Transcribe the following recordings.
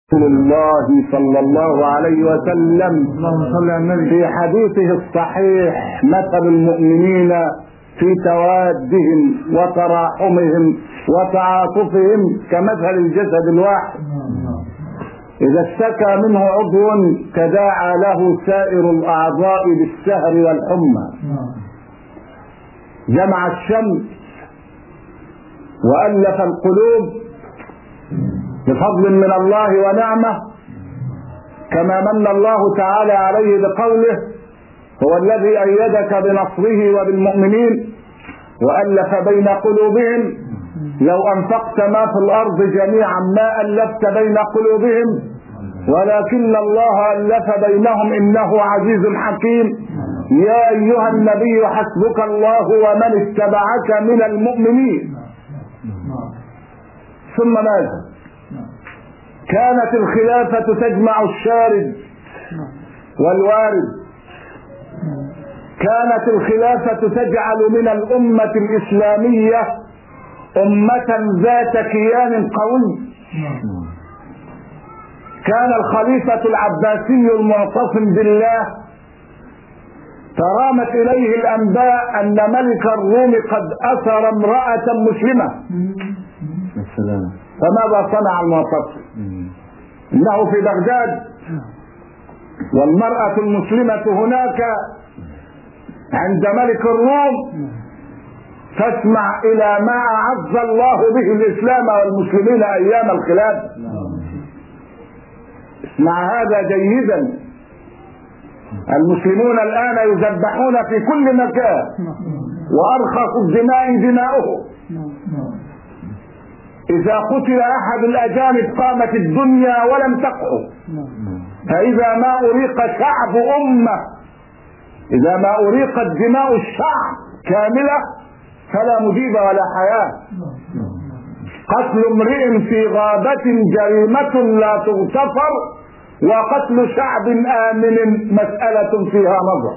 رسول الله صلى الله عليه وسلم اللهم صل على النبي في حديثه الصحيح مثل المؤمنين في توادهم وتراحمهم وتعاطفهم كمثل الجسد الواحد إذا اشتكى منه عضو تداعى له سائر الأعضاء بالسهر والحمى جمع الشمس وألف القلوب بفضل من الله ونعمة كما من الله تعالى عليه بقوله هو الذي أيدك بنصره وبالمؤمنين وألف بين قلوبهم لو أنفقت ما في الأرض جميعا ما ألفت بين قلوبهم ولكن الله ألف بينهم إنه عزيز حكيم يا أيها النبي حسبك الله ومن اتبعك من المؤمنين ثم ماذا كانت الخلافة تجمع الشارد والوارد كانت الخلافة تجعل من الأمة الإسلامية أمة ذات كيان قوي كان الخليفة العباسي المعتصم بالله ترامت إليه الأنباء أن ملك الروم قد أسر امرأة مسلمة السلام فماذا صنع المعتصم انه في بغداد والمرأة المسلمة هناك عند ملك الروم تسمع الى ما اعز الله به الاسلام والمسلمين ايام الخلافة اسمع هذا جيدا المسلمون الان يذبحون في كل مكان وارخص الدماء دماؤهم إذا قتل أحد الأجانب قامت الدنيا ولم تقعد فإذا ما أريق شعب أمة إذا ما أريقت دماء الشعب كاملة فلا مجيب ولا حياة قتل امرئ في غابة جريمة لا تغتفر وقتل شعب آمن مسألة فيها نظر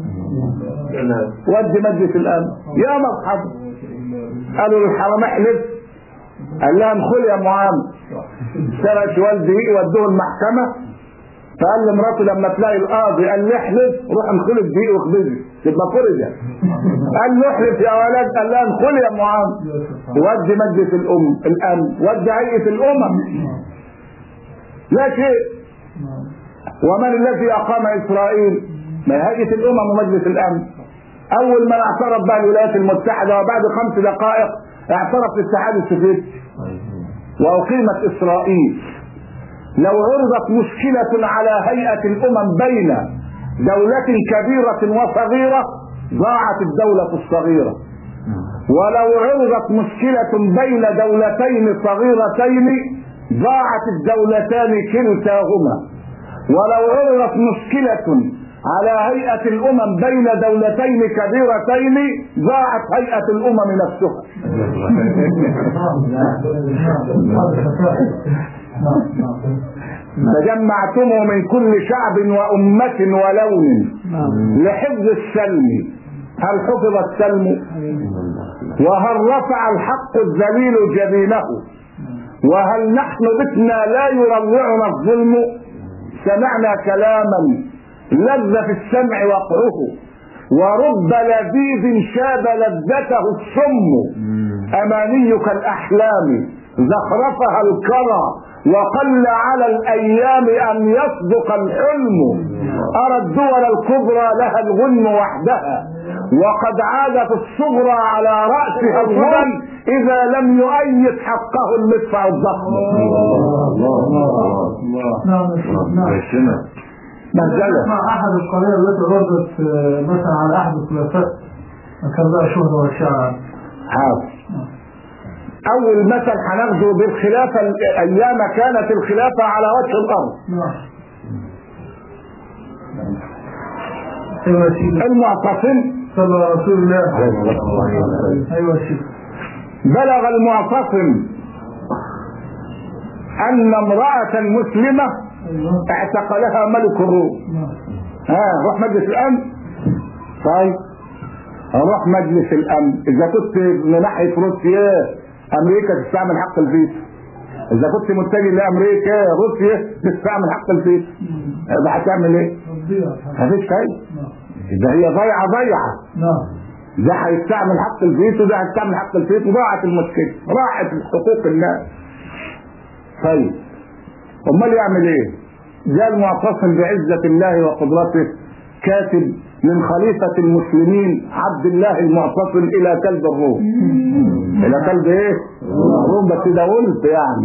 ود مجلس الأمن يا مرحبا قالوا للحرم احلف قال لها ادخل يا معاذ سرق شوال دقيق ودوه المحكمة فقال لمراته لما تلاقي القاضي قال لي احلف روح انخل الدقيق واخبزي تبقى فرجة قال له احلف يا ولد قال لها انخل يا معاذ ودي مجلس الام الامن ودي هيئة الامم لا شيء ومن الذي اقام اسرائيل ما هيئة الامم ومجلس الامن اول من اعترف بها الولايات المتحدة وبعد خمس دقائق اعترف الاتحاد السوفيتي واقيمت اسرائيل لو عرضت مشكلة على هيئة الامم بين دولة كبيرة وصغيرة ضاعت الدولة الصغيرة ولو عرضت مشكلة بين دولتين صغيرتين ضاعت الدولتان كلتاهما ولو عرضت مشكلة على هيئة الأمم بين دولتين كبيرتين ضاعت هيئة الأمم نفسها تجمعتم من كل شعب وأمة ولون لحفظ السلم هل حفظ السلم وهل رفع الحق الذليل جبينه وهل نحن بتنا لا يروعنا الظلم سمعنا كلاما لذ في السمع وقعه ورب لذيذ شاب لذته السم اماني كالاحلام زخرفها الكرى وقل على الايام ان يصدق الحلم ارى الدول الكبرى لها الغنم وحدها وقد عادت الصغرى على راسها الغنم اذا لم يؤيد حقه المدفع الضخم نعم نعم مسألة مع احد القضايا التي ردت مثلا على احد الخلفاء كان لها شهرة وشعر حاضر اول مثل هناخده بالخلافة ايام كانت الخلافة على وجه الارض نعم ايوه يا سيدي المعتصم صلى على رسول الله ايوه يا سيدي بلغ المعتصم ان امرأة مسلمة ايوه اعتقلها ملك الروم نعم ها روح مجلس الامن طيب روح مجلس الامن اذا كنت من ناحيه روسيا امريكا تستعمل حق الفيتو اذا كنت متجه لامريكا روسيا تستعمل حق الفيتو ده هتعمل ايه؟ تضيع مفيش فايده نعم ده هي ضايعه ضايعه نعم ده هيستعمل حق الفيتو ده هيستعمل حق الفيتو ضاعت المشكله راحت حقوق الناس طيب امال يعمل ايه جاء المعتصم بعزة الله وقدرته كاتب من خليفة المسلمين عبد الله المعتصم إلى كلب الروم إلى كلب إيه؟ الروم بس ده ولف يعني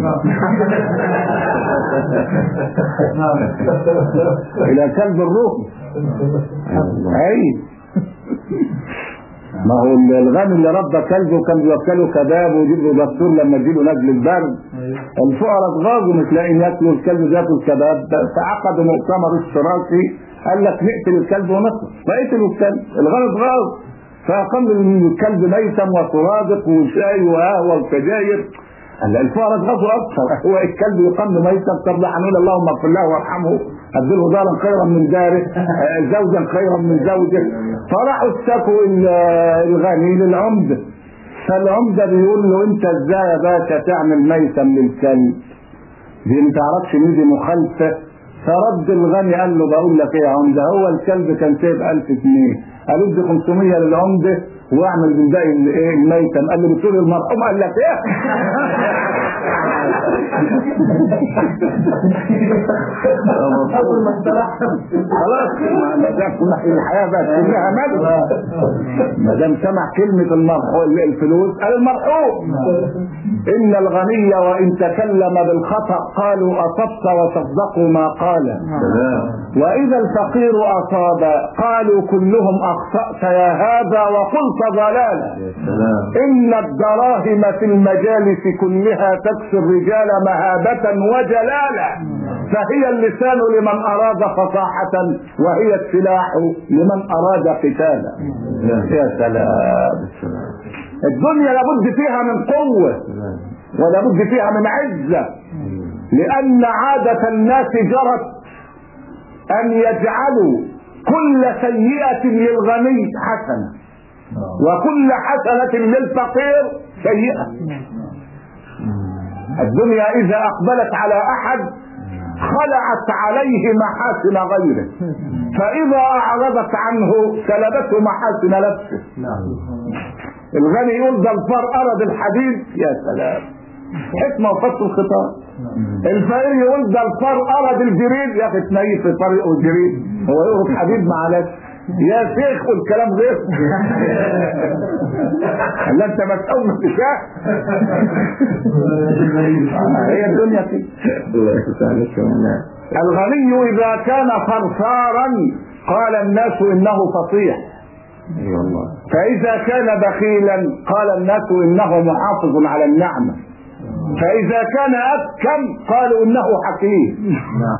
نعم إلى كلب الروم أي ما هو الغني اللي ربى كلبه كان بيوكله كباب ويجيب له دكتور لما يجيله نزل البرد أيوه. الفقراء اتغاظوا مش لاقيين ياكلوا الكلب بياكل كباب فعقدوا مؤتمر اشتراكي قال لك نقتل الكلب ونخلص فقتلوا الكلب الغني اتغاظ فاقام الكلب ميتا وسرادق وشاي وقهوه وسجاير قال لا الفقراء اتغاظوا اكثر هو الكلب يقام ميتا طب لا هنقول اللهم اغفر له وارحمه ابدله دارا خيرا من داره آه، زوجا خيرا من زوجه فراحوا اشتكوا ال- الغني للعمده فالعمده بيقول له انت ازاي يا باشا تعمل ميتا للكلب دي ما تعرفش مين دي مخالفه فرد الغني قال له بقول لك ايه يا عمده هو الكلب كان سايب 1000 جنيه قالوا ادي 500 للعمده واعمل بالباقي الايه الميتم قال له بتقول المرحوم قال لك ايه أول ما استرحت خلاص ما ما دام كل الحياه بقت كلها مجد ما دام سمع كلمه المرحوم الفلوس قال المرحوم ان الغني وان تكلم بالخطا قالوا اصبت وصدقوا ما قال واذا الفقير اصاب قالوا كلهم اخطات يا هذا وقلت ضلالا ان الدراهم في المجالس كلها تكسي الرجال مهابه وجلالا فهي اللسان لمن اراد فصاحه وهي السلاح لمن اراد قتالا يا سلام الدنيا لابد فيها من قوه ولابد فيها من عزه لان عاده الناس جرت ان يجعلوا كل سيئه للغني حسنه وكل حسنه للفقير سيئه الدنيا اذا اقبلت على احد خلعت عليه محاسن غيره فاذا اعرضت عنه سلبته محاسن نفسه الغني يقول ده الفار ارد الحديد يا سلام حكمه وفصل الخطاب الفقير يقول ده الفار ارد الجريد يا اخي تنيف في طريقه الجريد هو يقرب حديد معلش يا شيخ والكلام غير لا انت مسؤول من الشاه هي الدنيا كده الغني اذا كان صرصارا قال الناس انه فصيح فاذا كان بخيلا قال الناس انه محافظ على النعمه فاذا كان ابكم قالوا انه حكيم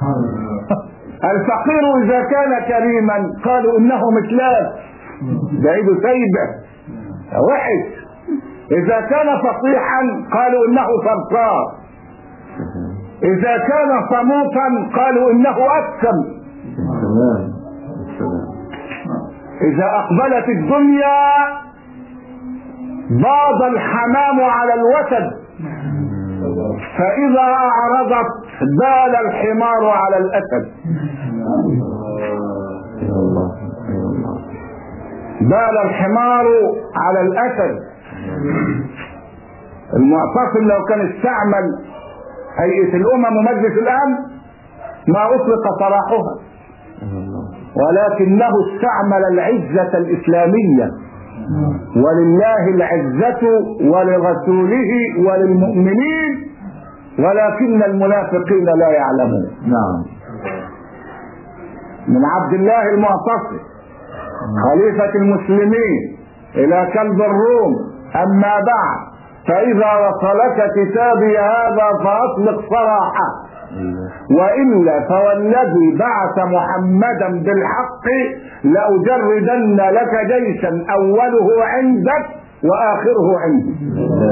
الفقير اذا كان كريما قالوا انه مثلاث بعيد سيبه وحش اذا كان فصيحا قالوا انه صرصار اذا كان صموتا قالوا انه ابكم اذا اقبلت الدنيا باض الحمام على الوتد فاذا اعرضت بال الحمار على الاسد بال الحمار على الاسد المعتصم لو كان استعمل هيئه الامم ومجلس الامن ما اطلق سراحها ولكنه استعمل العزه الاسلاميه ولله العزه ولرسوله وللمؤمنين ولكن المنافقين لا يعلمون نعم من عبد الله المعتصم خليفة المسلمين إلى كلب الروم أما بعد فإذا وصلك كتابي هذا فأطلق صراحة وإلا فوالذي بعث محمدا بالحق لأجردن لك جيشا أوله عندك وآخره عندي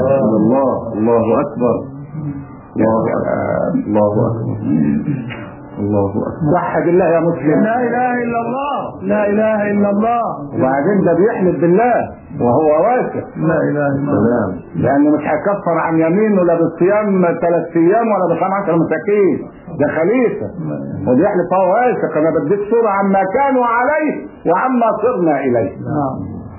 الله الله أكبر الله أكبر الله أكبر الله اكبر وحد الله يا مسلم لا اله الا الله لا اله الا الله وبعدين ده بيحلف بالله وهو واثق لا اله الا الله سلام لانه مش هيكفر عن يمينه لا بالصيام ثلاث ايام ولا بصيام 10 مساكين ده خليفه وبيحلف هو واثق انا بديك صوره عما كانوا عليه وعما صرنا اليه نعم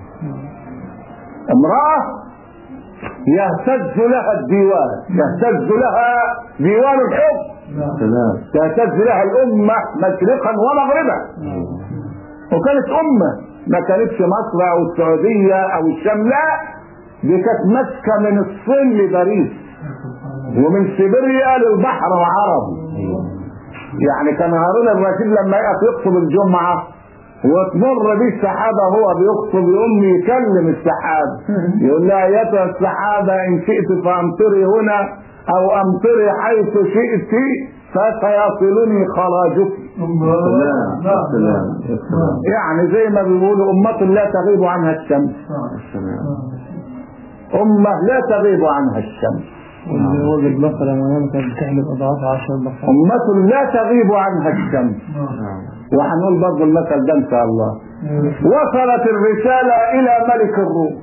امراه يهتز لها الديوان يهتز لها ديوان الحب نعم سلام تهتز لها الامه مشرقا ومغربا وكانت امه ما كانتش مصر او السعوديه او الشام لا دي كانت ماسكه من الصين لباريس ومن سيبيريا للبحر العربي يعني كان هارون الرشيد لما يقف يخطب الجمعه وتمر بيه السحابه هو بيخطب يقوم يكلم السحابه يقول لها ايتها السحابه ان شئت فامطري هنا او امطري حيث شئت فسيصلني خراجك الله سلام نعم سلام يا سلام يعني زي ما بيقولوا أمة لا تغيب عنها الشمس سلام أمة لا تغيب عنها الشمس واللي وجد مثلا امامك بتحلف اضعاف عشر ضعفات أمة لا تغيب عنها الشمس وهنقول برضه المثل ده إن شاء الله وصلت الرسالة إلى ملك الروم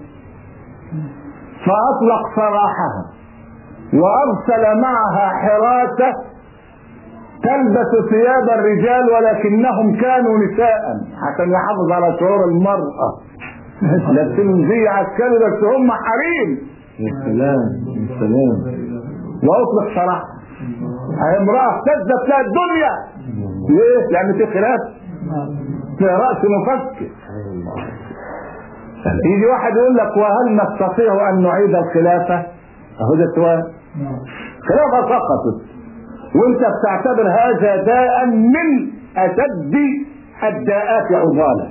فأطلق سراحها وأرسل معها حراسة تلبس ثياب الرجال ولكنهم كانوا نساء عشان يحافظ على شعور المرأة لابسين زي عسكري بس هم حريم يا سلام يا سلام واطلق سراحها هي امرأة اهتزت لها الدنيا ليه؟ لأن في خلاف في رأس مفكر يجي واحد يقول لك وهل نستطيع أن نعيد الخلافة؟ أهو ده سؤال خلافة سقطت وانت بتعتبر هذا داء من أشد الداءات عضالا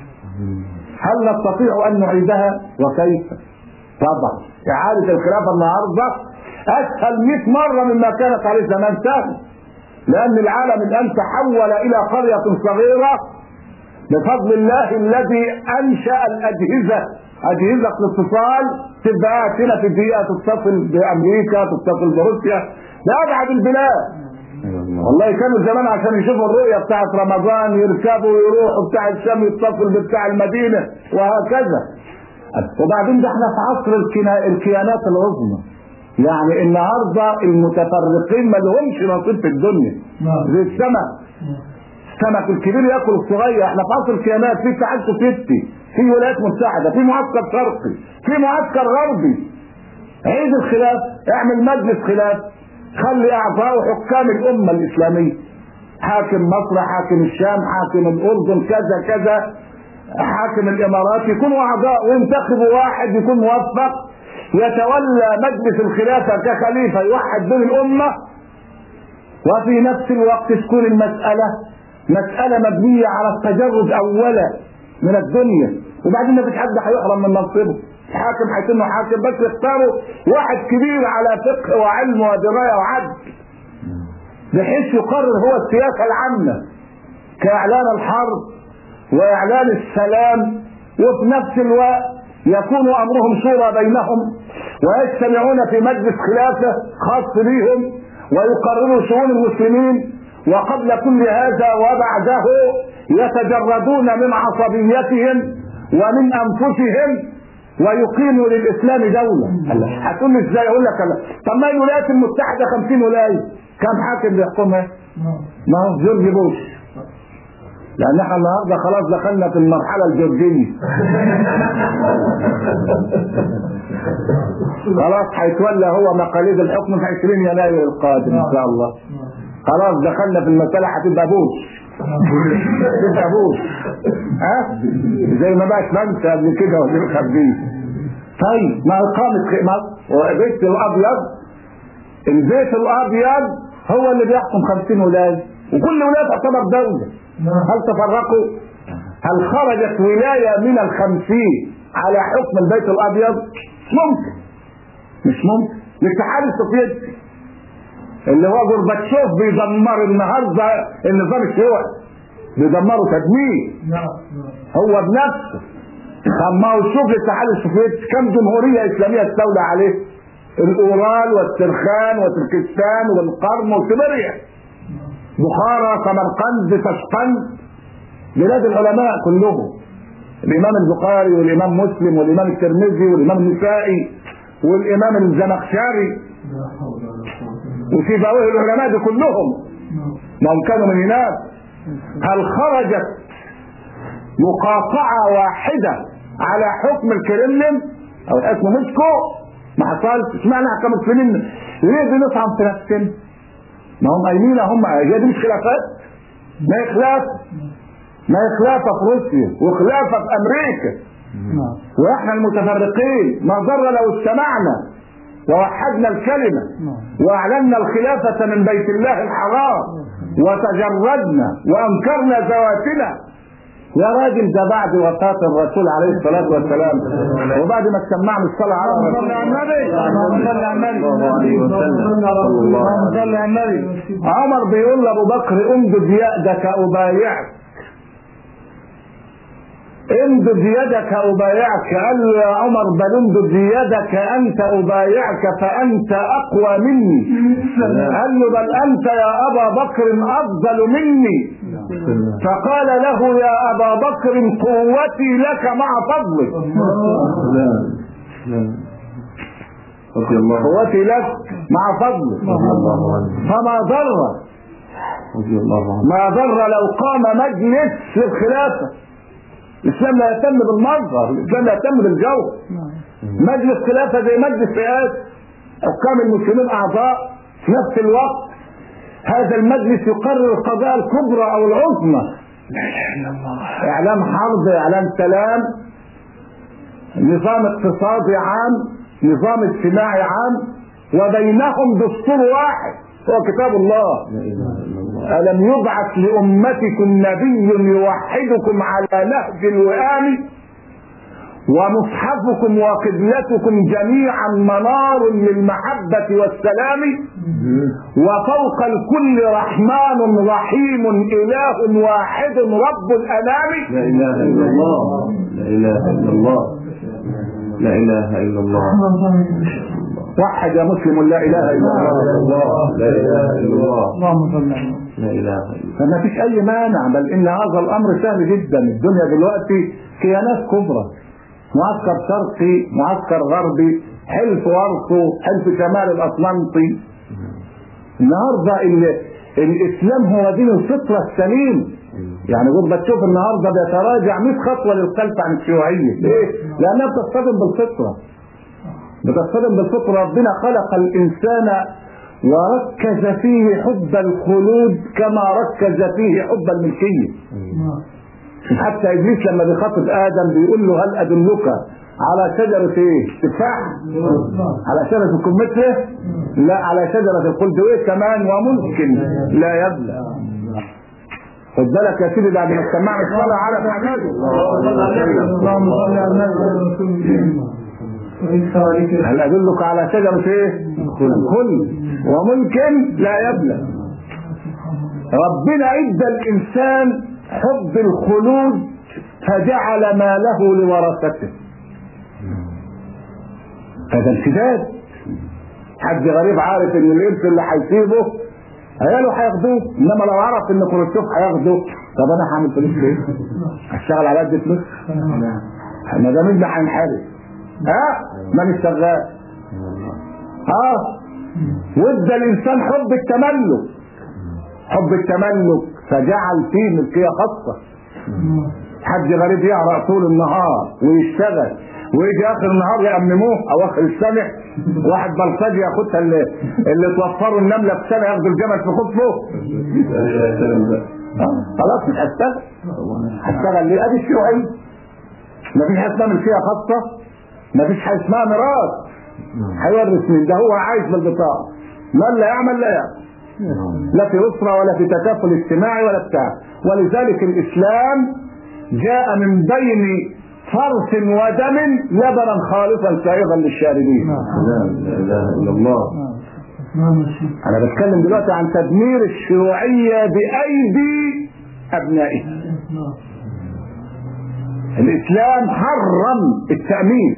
هل نستطيع أن نعيدها وكيف؟ طبعا إعادة الخلافة النهاردة أسهل 100 مرة مما كانت عليه زمان سهل لأن العالم الآن تحول إلى قرية صغيرة بفضل الله الذي أنشأ الأجهزة أجهزة الاتصال تبقى هنا في الدقيقة تتصل بأمريكا تتصل بروسيا لأبعد البلاد يا الله والله كانوا زمان عشان يشوفوا الرؤية بتاعت رمضان يركبوا ويروحوا بتاع الشام يتصل بتاع المدينة وهكذا وبعدين ده احنا في عصر الكنا- الكيانات العظمى يعني النهارده المتفرقين ما لهمش نصيب في الدنيا نعم. زي السمك السمك الكبير ياكل الصغير احنا في عصر الكيانات في اتحاد سوفيتي في ولايات متحده في معسكر شرقي في معسكر غربي عيد الخلاف اعمل مجلس خلاف خلي اعضاء حكام الامه الاسلاميه حاكم مصر حاكم الشام حاكم الاردن كذا كذا حاكم الامارات يكونوا اعضاء وينتخبوا واحد يكون موفق يتولى مجلس الخلافه كخليفه يوحد بين الامه وفي نفس الوقت تكون المساله مساله مبنيه على التجرد اولا من الدنيا وبعدين ما فيش حد هيحرم من منصبه الحاكم هيكون حاكم بس يختاروا واحد كبير على فقه وعلم ودرايه وعدل بحيث يقرر هو السياسه العامه كاعلان الحرب واعلان السلام وفي نفس الوقت يكون امرهم شورى بينهم ويجتمعون في مجلس خلافه خاص بهم ويقرروا شؤون المسلمين وقبل كل هذا وبعده يتجردون من عصبيتهم ومن انفسهم ويقيموا للاسلام دوله هتقول لي ازاي اقول لك لا طب ما الولايات المتحده 50 ولايه كم حاكم بيحكمها؟ ما هو جورج بوش لان احنا النهارده خلاص دخلنا في المرحله الجورجيه خلاص هيتولى هو مقاليد الحكم في 20 يناير القادم ان شاء الله خلاص دخلنا في المساله هتبقى بوش تبقى بوش ها زي ما بقت فرنسا قبل كده وزير الخارجيه طيب ما اقامه خ- ما البيت الابيض البيت الابيض هو اللي بيحكم 50 ولايه وكل ولايه تعتبر دوله هل تفرقوا؟ هل خرجت ولايه من الخمسين على حكم البيت الابيض؟ مش ممكن مش ممكن الاتحاد السوفيتي اللي هو جورباتشوف بيدمر النهارده النظام الشيوعي بيدمره تدمير نعم هو بنفسه طب ما هو شوف الاتحاد السوفيتي كم جمهوريه اسلاميه استولى عليه الاورال والسرخان وتركستان والقرم وسيبيريا بخارى سمرقند تشقند بلاد العلماء كلهم الامام البخاري والامام مسلم والامام الترمذي والامام النسائي والامام الزمخشري لا حول ولا قوة إلا وسيبويه العلماء دي كلهم بالله ما هم كانوا من هناك هل خرجت مقاطعة واحدة على حكم الكرملين او اسمه موسكو ما حصلش اشمعنى كمسلمين ليه بنطعم في نفسنا ما هم قايلين هم هي دي مش خلافات ما هي خلافة ما هي خلافة في روسيا وخلافة في امريكا نعم واحنا المتفرقين ما ضر لو اجتمعنا ووحدنا الكلمة نعم واعلنا الخلافة من بيت الله الحرام وتجردنا وانكرنا ذواتنا يا راجل ده بعد وفاة الرسول عليه الصلاة والسلام وبعد ما سمعنا الصلاة على الرسول اللهم صل على النبي الله عليه وسلم صلى الله اللهم عليه صل على النبي عمر بيقول لابو بكر امدد يدك ابايعك امدد يدك ابايعك قال له يا عمر بل امدد يدك انت ابايعك فانت اقوى مني قال له بل انت يا ابا بكر افضل مني وسلم فقال له يا ابا بكر قوتي لك مع فضلك سلام سلام رضي الله قوتي لك مع فضلك رضي الله عنه فما ضر رضي الله عنه ما ضر لو قام مجلس للخلافة الإسلام لا يهتم بالمظهر الإسلام لا يهتم بالجو مجلس خلافة زي مجلس رئاسة حكام المسلمين أعضاء في نفس الوقت هذا المجلس يقرر القضايا الكبرى أو العظمى إعلام حرب إعلام سلام نظام اقتصادي عام نظام اجتماعي عام وبينهم دستور واحد هو كتاب الله لا اله الا الله ألم يبعث لأمتكم نبي يوحدكم على نهج الوئام ومصحفكم وقبلتكم جميعا منار للمحبة والسلام وفوق الكل رحمن رحيم إله واحد رب الأنام لا اله الا الله لا اله الا الله لا اله الا الله وحد يا مسلم لا إله إلا الله لا اله الا الله اللهم صل على النبي. لا اله الا فما فيش أي مانع بل إن هذا الأمر سهل جدا الدنيا دلوقتي كيانات كبرى معسكر شرقي معسكر غربي حلف وارثو حلف شمال الأطلنطي النهارده ال- الإسلام هو دين الفطرة السليم يعني قد بتشوف النهارده بيتراجع 100 خطوة للخلف عن الشيوعية ليه؟ لأنها بتصطدم بالفطرة بتصطدم بالفطرة ربنا خلق الإنسان وركز فيه حب الخلود كما ركز فيه حب الملكية نعم حتى إبليس لما بيخاطب آدم بيقول له هل أدلك على شجرة إيه؟ تفاح نعم على شجرة الكمثرى لا على شجرة الخلد وإيه كمان وممكن لا يبلى خد بالك يا سيدي بعد ما سمعنا الصلاة على محمد اللهم صل على النبي وإنت عليك هل أدلك على شجرة إيه؟ الخلد وممكن لا يبلى ربنا ادى الانسان حب الخلود فجعل ماله لورثته هذا امتداد حد غريب عارف ان الارث اللي هيسيبه عياله هياخدوه انما لو عرف ان كروتشوف هياخده طب انا هعمل فلوس ليه؟ هشتغل على قد فلوس ما دام ابني هينحرق ها ماني شغال ها وادى الانسان حب التملك حب التملك فجعل فيه ملكيه خاصه حد غريب يعرق طول النهار ويشتغل ويجي اخر النهار يأمموه او اخر السنه واحد بلطجي ياخدها اللي, اللي توفروا النمله في سنه ياخدوا الجمل في خطفه آه، خلاص مش هشتغل هشتغل ليه؟ ادي الشيوعيه مفيش حاجه اسمها ملكيه خاصه مفيش حاجه اسمها ميراث هيورث مين ده هو عايش بالبطاقه من لا يعمل لا يعمل لا في أسرة ولا في تكافل اجتماعي ولا بتاع ولذلك الإسلام جاء من بين فرث ودم لبنا خالصا سائغا للشاربين لا اله الا الله نعم الشيخ أنا بتكلم دلوقتي عن تدمير الشيوعية بأيدي أبنائها نعم الإسلام حرم التأمين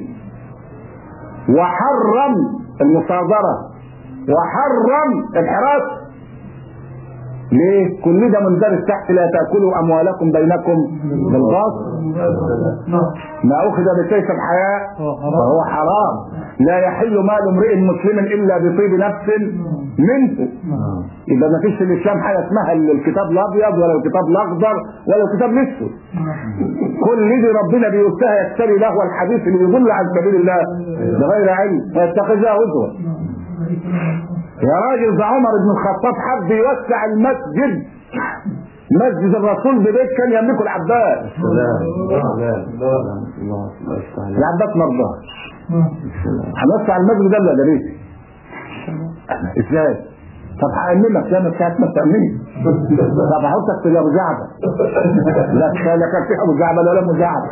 وحرم المصادرة وحرم الحراسة ليه؟ كل ده مندرج تحت لا تاكلوا اموالكم بينكم بالباطل نعم ما اخذ بسيف الحياء فهو حرام لا يحل مال امرئ مسلم الا بطيب نفس منه يبقى ما فيش في الاسلام حاجه اسمها الكتاب الابيض ولا الكتاب الاخضر ولا الكتاب الاسود كل دي ربنا بيؤتها يشتري له الحديث اللي يضل عن سبيل الله بغير علم ويتخذها هزوا يا راجل ده عمر بن الخطاب حب يوسع المسجد مسجد الرسول ببيت كان يملكه العباس سلام سلام الله الله يفتح عليك العباس مرضاه هنوسع المسجد ده ولا ده بيتي ازاي طب هأمنك لا مش هات ما تأمني طب هحطك في ابو زعبة لا لا كان في ابو زعبة ولا ابو زعبة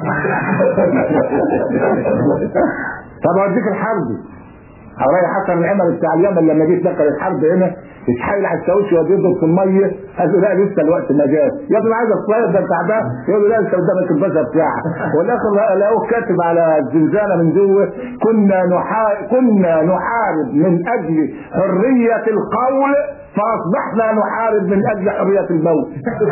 طب اوديك الحرب حوالي حسن العمل بتاع اليمن لما جه دخل الحرب هنا يتحايل على الشاويش ويقعد يضرب في الميه قال له لا لسه الوقت ما جاش يا ابني عايز الصيد ده بتاع ده يقول له لا انت قدامك الباشا بتاعك والاخر لقوه كاتب على الزنزانه من جوه كنا نحارب كنا نحارب من اجل حريه القول فاصبحنا نحارب من اجل حريه الموت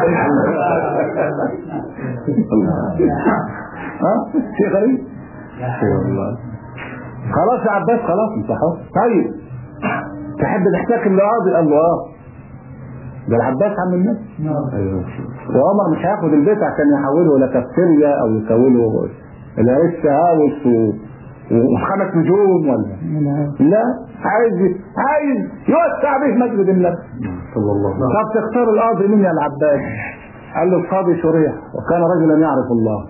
ها شيء غريب والله خلاص يا عباس خلاص انت حر طيب تحب تحتكم لقاضي قال له اه ده العباس عم الناس ايوه وعمر مش هياخد البيت عشان يحوله الى كافتيريا او يكونه الى ريست هاوس و... وخمس نجوم ولا لا عايز عايز يوسع به مسجد النبي صلى الله عليه وسلم طب تختار القاضي مين يا العباس قال له القاضي شريح وكان رجلا يعرف الله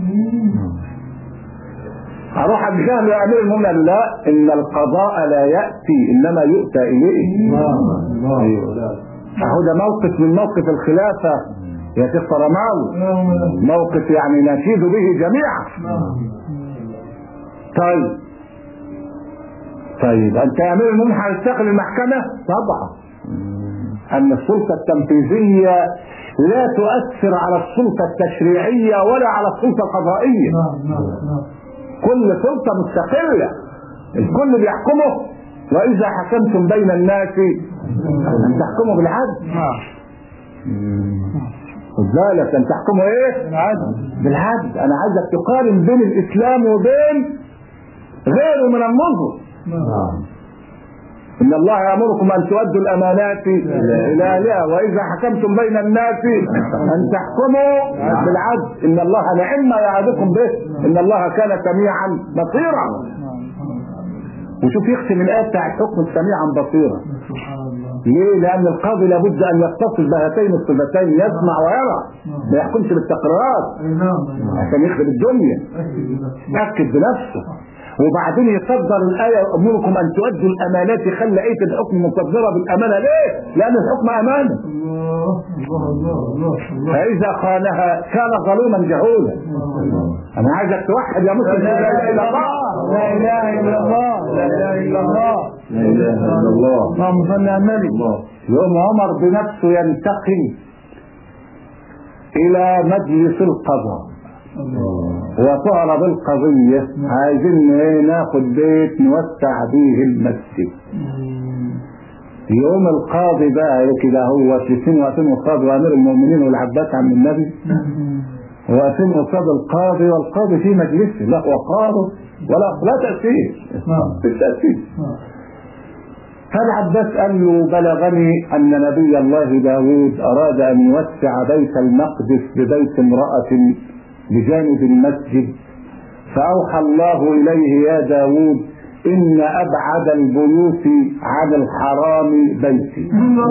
اروح ابو جهل يا امير المؤمنين قال لا ان القضاء لا ياتي انما يؤتى اليه ايوه اهو ده موقف من موقف الخلافه يا شيخ طرماوي موقف يعني نشيد به جميعا طيب طيب انت يا امير المؤمنين هتستقل المحكمه طبعا ان السلطه التنفيذيه لا تؤثر على السلطه التشريعيه ولا على السلطه القضائيه كل سلطه مستقله الكل بيحكمه واذا حكمتم بين الناس ان تحكموا بالعدل خد بالك ان تحكموا ايه بالعدل انا عايزك تقارن بين الاسلام وبين غيره من النظر ان الله يامركم ان تؤدوا الامانات الى اهلها واذا حكمتم بين الناس ان تحكموا بالعدل ان الله نعم ما يعظكم به ان الله كان سميعا بصيرا وشوف يختم الايه بتاع الحكم سميعا بصيرا ليه؟ لأن القاضي لابد أن يتصف بهاتين الصفتين يسمع ويرى ما يحكمش بالتقريرات عشان يخرب الدنيا يأكد بنفسه وبعدين يصدر الآية أمركم أن تؤدوا الأمانات خلى آية الحكم مصدرة بالأمانة ليه؟ لأن الحكم أمانة فإذا خانها كان ظلوما جهولا أنا عايزك توحد يا مسلم لا إله إلا الله لا اله الا الله لا اله الا الله لا اله الا الله اللهم صل على النبي يوم عمر بنفسه ينتقل إلى مجلس القضاء وتعرض القضية عايزين ايه ناخد بيت نوسع به المسجد يوم القاضي بقى كده هو الاثنين واقفين قصاد وامير المؤمنين والعباس عم النبي واقفين قصاد القاضي والقاضي في مجلسه لا وقاره ولا لا تأثير مفيش تأثير فالعباس قال له بلغني أن نبي الله داود أراد أن يوسع بيت المقدس ببيت امرأة بجانب المسجد فأوحى الله إليه يا داود إن أبعد البيوت عن الحرام بيتي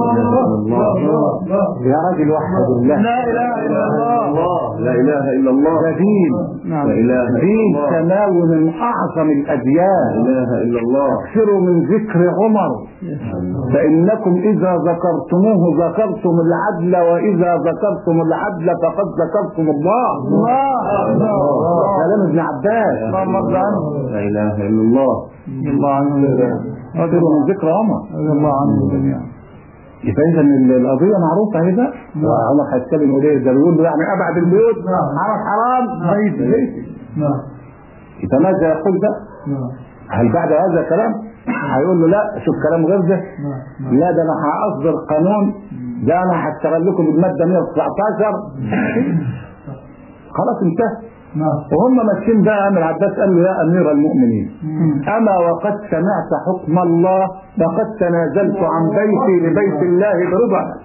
يا راجل وحد الله لا اله الا الله الله لا اله الا الله ده دين لا اله الا دين الله سماوي من أعظم لا الأديان اله الا الله اكثروا من ذكر عمر فإنكم إذا ذكرتموه ذكرتم العدل وإذا ذكرتم العدل فقد ذكرتم الله كلام ابن عباس اللهم ارضى عنه لا اله الا الله الله عنه اكثروا من ذكر عمر رضي الله عنه جميعا يبقى إذا القضية معروفة اهي بقى عمر هيتكلم إليه ده بيقول له يعني أبعد البيوت حرام حرام بيت بيت نعم يبقى ماذا يقول بقى؟ نعم هل بعد هذا كلام؟ هيقول له لا شوف كلام غير ده نعم نعم لا ده انا هاصدر قانون ده انا هشتغل لكم بالماده 119 خلاص انتهى نعم وهم ماشيين بقى امر عباس قال له يا امير المؤمنين اما وقد سمعت حكم الله فقد تنازلت عن بيتي لبيت الله برضا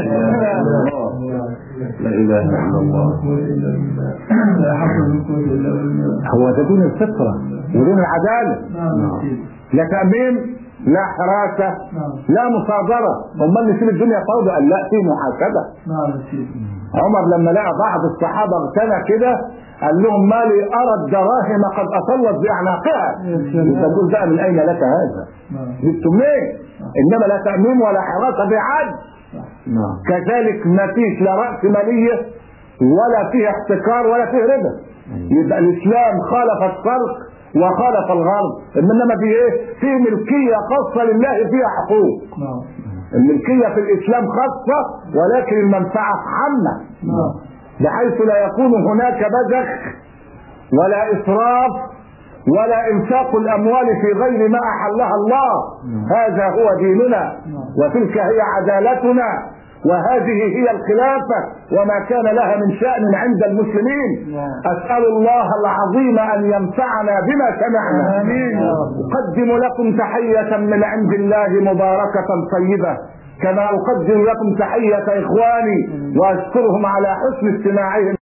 لا اله الا الله لا حول ولا قوة إلا بالله هو ده دين الفطره ودين العداله نعم يا سيدي لا تامين لا حراسه نعم لا مصادره امال نسيب الدنيا فوضى قال لا في محاسبه نعم يا سيدي عمر لما لقى بعض الصحابه اغتنى كده قال لهم ما لي ارى الدراهم قد اطلت باعناقها تقول بقى من اين لك هذا؟ نعم جبتم منين؟ انما لا تامين ولا حراسه بعد نعم كذلك ما فيش لا راس ماليه ولا فيه احتكار ولا فيه ربا يبقى الاسلام خالف الشرق وخالف الغرب انما في ايه؟ في ملكيه خاصه لله فيها حقوق نعم الملكيه في الاسلام خاصه ولكن المنفعه عامه نعم بحيث لا يكون هناك بذخ ولا اسراف ولا انفاق الاموال في غير ما احلها الله هذا هو ديننا وتلك هي عدالتنا وهذه هي الخلافة وما كان لها من شأن عند المسلمين أسأل الله العظيم أن ينفعنا بما سمعنا آمين يا رب. أقدم لكم تحية من عند الله مباركة طيبة كما أقدم لكم تحية إخواني وأشكرهم على حسن استماعهم